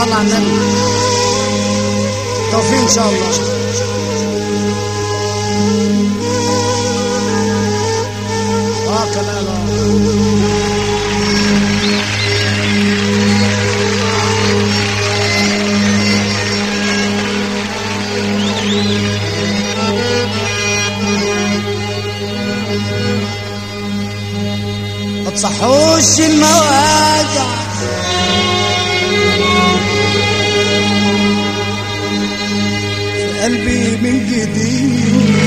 صلى على النبي توفيق ان شاء الله اه كمان آه. ما تصحوش المواجع في قلبي من جديد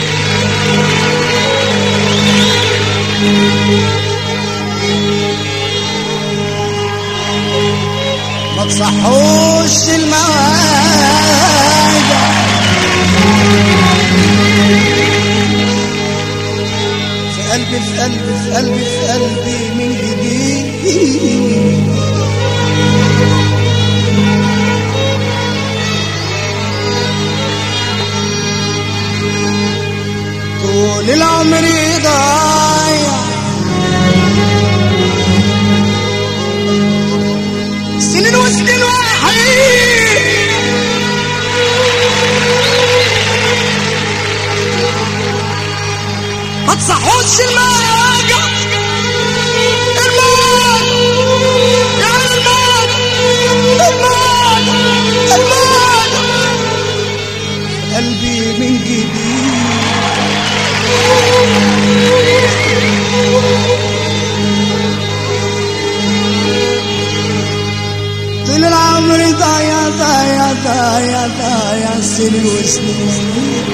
ما تصحوش المواجع في قلبي في قلبي في قلبي في قلبي من جديد طول العمر ضايع سنين وسنين وحيد ما تصحوش المواجع الموت يا الموت الموت الموت قلبي من جديد طول العمر ضايع ضايع ضايع ضايع سنين وسنين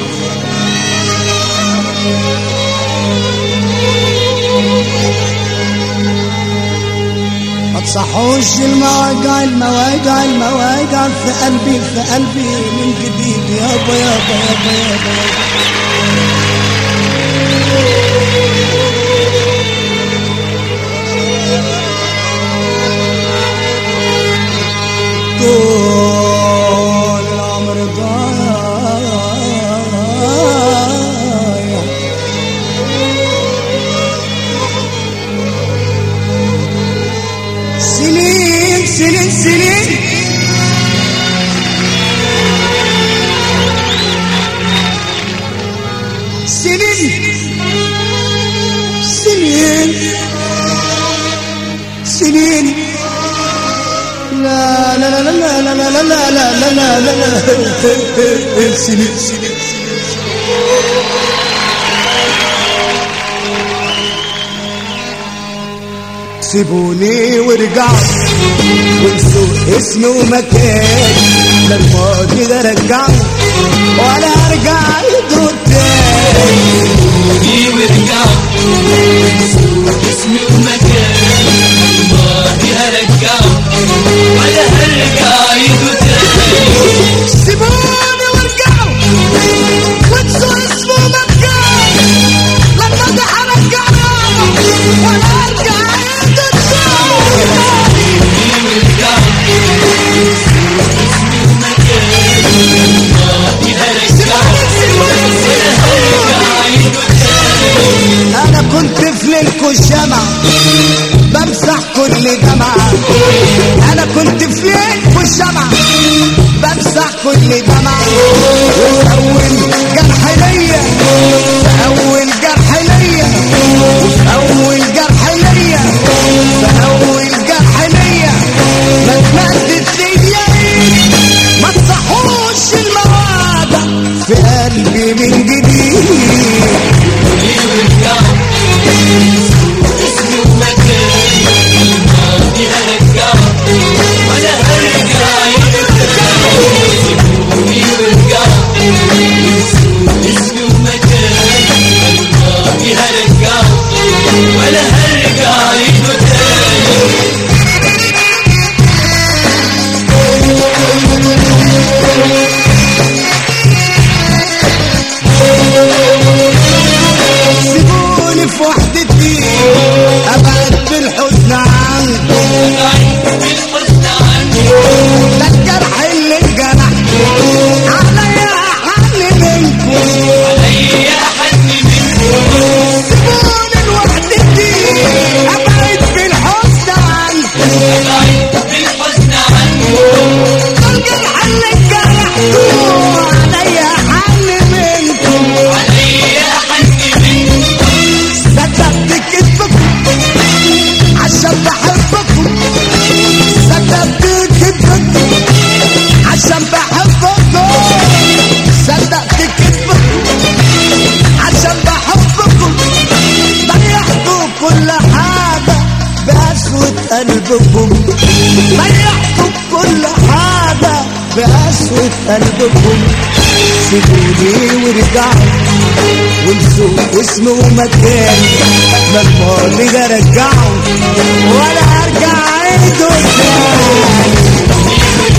ما تصحوش المواجع المواجع المواجع في قلبي في قلبي من جديد يابا يابا يابا يابا, يابا. طول العمر ضايع سنين سنين سنين سنين سنين سنين لا لا لا لا لا لا لا لا لا لا لا لا سنين سنين سيبوني وارجعوا وانسوا اسمي ومكاني لا الماضي ده رجعوا ولا ارجع له تاني سيبوني وارجعوا اسمي ومكاني الماضي هرجعه ولا هرجع ايده تاني سيبوني وارجعوا وانسوا اسمي ومكاني لما ده هرجعه ولا ارجع له تاني انا كنت في ليلكو الشمع بمسح كل دمعة انا كنت في ليلكو الشمع بمسح كل دمعة وفي اول جرح ليا في اول جرح ليا وفي اول جرح ليا في اول جرح ليا ما اتمدت ليا ايد ما تصحوش المواجع في قلبي من جديد اسمي ومكاني الماضي هرجعه ولا هرجع ايده تاني سيبوني وارجعوا اسمي ومكاني الماضي هرجعه ولا هرجع ايده تاني سيبوني في وحدتي وفي قلبكم سيبوني وارجعوا وانسوا اسمي ومكاني ما الماضي هرجعه ولا هرجع اعيده تاني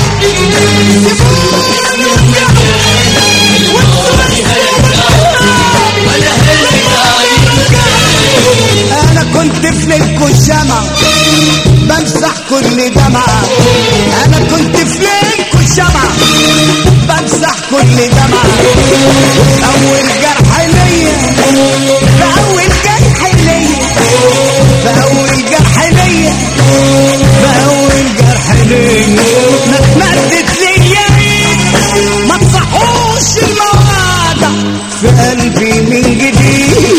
انا كنت في ليلكوا الشمع بمسح كل دمعة انا كنت في ليلكوا الشمع بمسح كل دمعة اول جرح ليا في اول جرح ليا في اول جرح ليا في اول جرح ليا ما اتمدت ليا ايد ما تصحوش المواضع في قلبي من جديد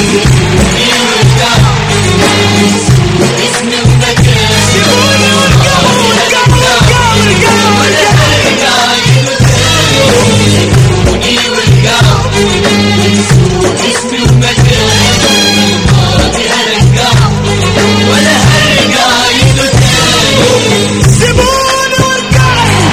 سيبوني وارجعوا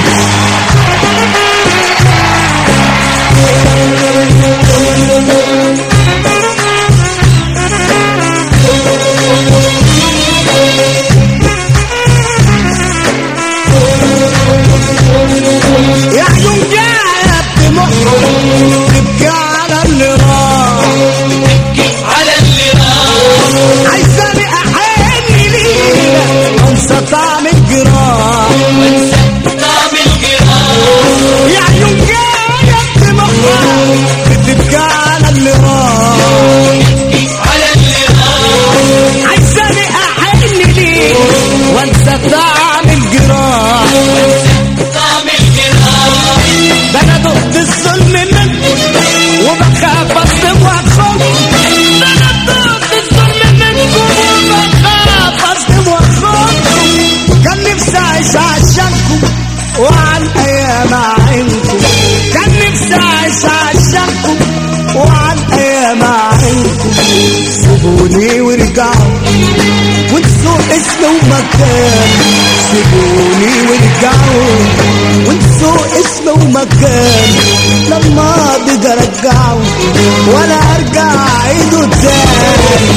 يا عيون جاية بمحرم تبكي على اللي راح على اللي راح عايزاني احن ليها انسى طعم الجراح وانسى طعم الجراح يا عيون جاية بمحرم بتبكي على اللي راح على اللي راح عايزاني احن ليها وانسى طعم الجراح طعم الجراح ده انا دقت الظلم منكم وبخاف اصدم واخاف ده انا دقت الظلم منكم وبخاف اصدم واخاف كان نفسي اعيش عشانكم وعن ايام عينكم كان نفسي اعيش عشانكم وعن ايام عينكم سيبوني وارجعوا وانسوا اسم ومكان سيبوني وارجعوا وانسوا اسم ومكان لما اقدر ارجعه ولا ارجع اعيده تاني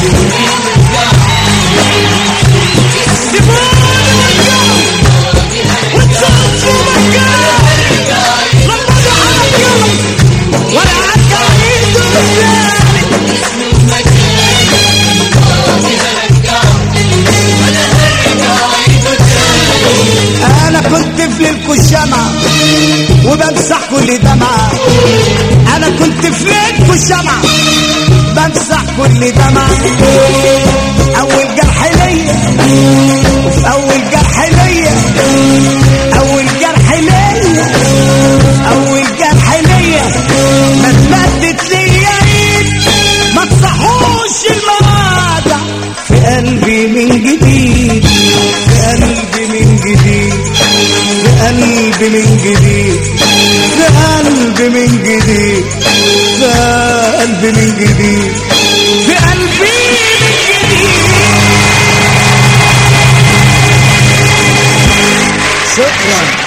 سيبوني وارجعوا وانسوا اسم ومكان لما اقدر ارجعه ولا ارجع اعيده تاني انا كنت في ليلكوا الشمعة وبمسح كل دمعة انا كنت في ليلكوا الشمعة بمسح كل دمعة اول جرح ليا وفي اول جرح ليا اول جرح ليا اول جرح ليا ما اتمدت ليا ايد ما تصحوش المواضع في قلبي من جديد في قلبي من جديد في قلبي من جديد في قلبي من جديد في قلبي من جديد في قلبي من جديد شكرا